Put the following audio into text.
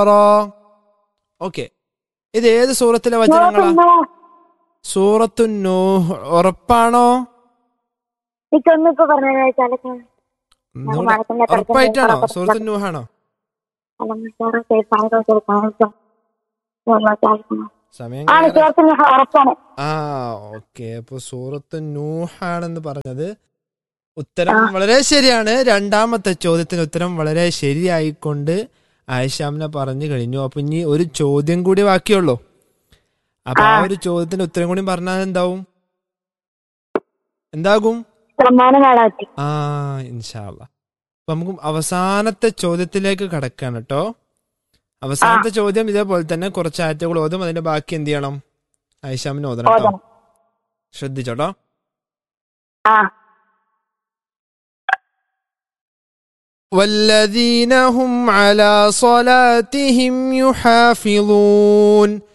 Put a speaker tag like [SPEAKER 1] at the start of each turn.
[SPEAKER 1] نارا okay ഇത് ഏത് സൂറത്തിലെ വചനങ്ങളാ സൂറത്തു നൂഹ് ഉറപ്പാണോ
[SPEAKER 2] ഇതൊന്നിപ്പോ പറഞ്ഞത് വെച്ചാലൊക്കെ
[SPEAKER 1] ഒന്നുകൂടെ
[SPEAKER 2] മറക്കണ്ട, തർക്കം
[SPEAKER 1] ഉറപ്പായിട്ടാണോ
[SPEAKER 2] തർക്കം
[SPEAKER 1] സൂറത്തു നൂഹാണോ സമയം
[SPEAKER 2] ആണ്
[SPEAKER 1] കഴിയാറായി.
[SPEAKER 2] ചേർത്തിന് ഉറപ്പാണ്
[SPEAKER 1] ആ ഓക്കെ അപ്പൊ സൂറത്ത് നൂഹാണെന്ന് പറഞ്ഞത് ഉത്തരം വളരെ ശരിയാണ് രണ്ടാമത്തെ ചോദ്യത്തിന് ഉത്തരം വളരെ ശരിയായിക്കൊണ്ട് ആയിഷാമിനെ പറഞ്ഞു കഴിഞ്ഞു അപ്പൊ ഇനി ഒരു ചോദ്യം കൂടി ബാക്കിയുള്ളൂ അപ്പൊ ആ ഒരു ചോദ്യത്തിന് ഉത്തരം കൂടി പറഞ്ഞാൽ എന്താവും എന്താകും
[SPEAKER 2] സമ്മാനം നേടാത്തി
[SPEAKER 1] ആ ഇൻഷാല്ല അപ്പൊ നമുക്ക് അവസാനത്തെ ചോദ്യത്തിലേക്ക് കടക്കാണ് കേട്ടോ അവസാനത്തെ ചോദ്യം ഇതേപോലെ തന്നെ കുറച്ച് ആയത്തുകൾ ഓതും അതിന്റെ ബാക്കി എന്ത് ചെയ്യണം ആയിഷാമിന് ഓതണം കേട്ടോ
[SPEAKER 2] ഓതണം
[SPEAKER 1] ശ്രദ്ധിച്ചോട്ടോ
[SPEAKER 2] ആ
[SPEAKER 1] والذين هم على صلاتهم يحافظون